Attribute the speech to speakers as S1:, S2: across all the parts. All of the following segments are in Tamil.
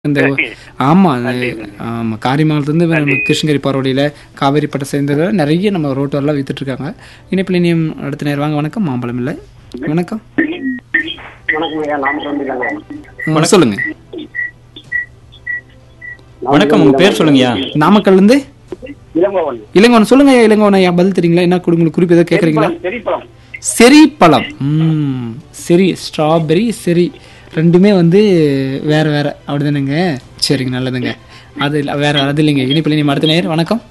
S1: இந்த ஆமா அது ஆமா காரிமங்கலத்துலேருந்து நம்ம கிருஷ்ணகிரி போகிற வழியில் காவேரிப்பட்டை சேர்ந்ததில் நிறைய நம்ம ரோட்டெல்லாம் வித்துட்டு இருக்காங்க இனிப்பில் இனியும் அடுத்த நேரம் வாங்க வணக்கம் மாம்பழம் இல்லை வணக்கம்
S2: வணக்கம் ஐயா நாம சொல்லிருக்காங்க
S1: ஆ, சொல்லுங்க
S3: வணக்கம் உங்க பேர் சொல்லுங்கய்யா
S1: நாமக்கல்லேருந்து
S2: இளங்கோவன்
S1: இளங்கோவன் சொல்லுங்க ஐயா இளங்கோவன் ஐயா பதில் தெரியுங்களா என்ன கொடு- உங்களுக்கு குறிப்பு எதாவது கேட்குறீங்களா
S2: பெரியப்பழம்
S1: செரி பழம் ம் சரி ஸ்ட்ராபெரி சரி ரெண்டுமே வந்து வேற வேற அப்படிதானேங்க சரிங்க நல்லதுங்க அது இல்ல வேற அது இல்லைங்க இனிப்பில் இனியும் அடுத்த நேரம் வணக்கம்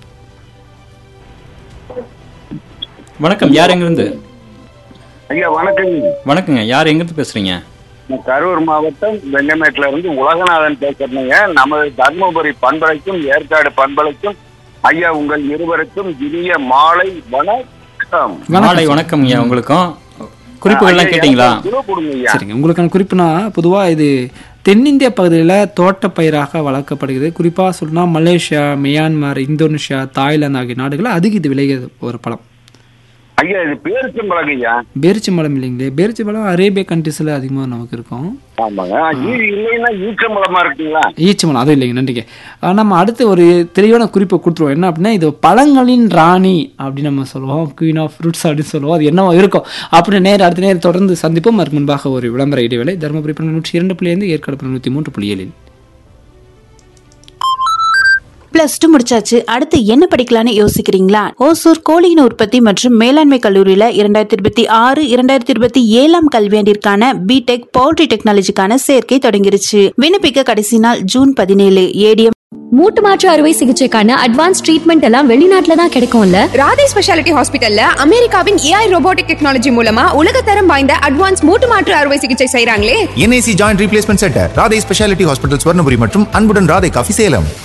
S3: வணக்கம் யார் எங்கிருந்து
S2: ஐயா வணக்கம்
S3: வணக்கங்க யார் எங்கிருந்து பேசுறீங்க
S2: நான் கரூர் மாவட்டம் வெங்கமேட்ல இருந்து உலகநாதன் பேசுறேங்க நமது தர்மபுரி பண்பலைக்கும் ஏற்காடு பண்பலைக்கும் ஐயா உங்கள் இருவருக்கும் இனிய மாலை வணக்கம்
S3: மாலை வணக்கம் ஐயா உங்களுக்கும் குறிப்புகள்லாம் கேட்டீங்களா
S2: ஐயா, குழு கொடுங்க ஐயா
S1: சரிங்க உங்களுக்கான குறிப்புனா பொதுவாக இது தென்னிந்திய பகுதியில் தோட்டப்பயிராக வளர்க்கப்படுகிறது குறிப்பாக சொல்லணும்னா மலேசியா மியான்மர் இந்தோனேஷியா தாய்லாந்து ஆகிய நாடுகளில் அதிக இது விளைகிறது ஒரு பழம்
S2: ஐயா இது பேருச்சம்பழம் ஐயா
S1: பேரிச்சி பழம் இல்லைங்களே பேரிச்சி பழம் அரேபிய கண்ட்ரிஸில் அதிகமாக நமக்கு இருக்கும்
S2: ஆமாங்க இது இல்லைன்னா ஈச்சம்பழமா இருக்குங்களா
S1: ஈச்சி மலம் அதுவும் இல்லைங்க நன்றிங்க ஆ, நம்ம அடுத்து ஒரு தெளிவான குறிப்பை கொடுத்துருவோம் என்ன அப்படின்னா இது பழங்களின் ராணி அப்படின்னு நம்ம சொல்லுவோம் குவீன் ஆஃப் ஃப்ரூட்ஸ் அப்படின்னு சொல்லுவோம் அது என்னவா இருக்கும் அப்படின்னு நேரம் அடுத்த நேரம் தொடர்ந்து சந்திப்போம் அதற்கு முன்பாக ஒரு விளம்பர இடைவேளை தருமபுரி பன்னெண்டு நூற்றி இரண்டு புள்ளி ஐந்து ஏற்காடு பன்னெண்டு நூற்றி மூன்று புள்ளி ஏழில்
S4: பிளஸ் டூ முடிச்சாச்சு அடுத்து என்ன படிக்கலாம்னு யோசிக்கிறீங்களா ஓசூர் கோழியின் உற்பத்தி மற்றும் மேலாண்மை கல்லூரியில இரண்டாயிரத்தி இருபத்தி ஆறு இரண்டாயிரத்தி இருபத்தி ஏழாம் கல்வியாண்டிற்கான பிடெக் பவுல்ட்ரி டெக்னாலஜிக்கான சேர்க்கை தொடங்கிருச்சு விண்ணப்பிக்க கடைசி நாள் ஜூன் பதினேழு ஏடிஎம்
S5: மூட்டு மாற்று அறுவை சிகிச்சைக்கான அட்வான்ஸ் ட்ரீட்மெண்ட் எல்லாம் வெளிநாட்டுல தான் கிடைக்கும்ல
S6: ராதே ஸ்பெஷாலிட்டி ஹாஸ்பிட்டல்ல அமெரிக்காவின் ஏஐ ரோபோட்டிக் டெக்னாலஜி மூலமா உலகத்தரம் வாய்ந்த அட்வான்ஸ் மூட்டு மாற்று அறுவை சிகிச்சை செய்றாங்களே
S7: NIC joint replacement centre Radhai speciality hospital Swarnapuri மற்றும் அன்புடன் ராதை காஃபி சேலம்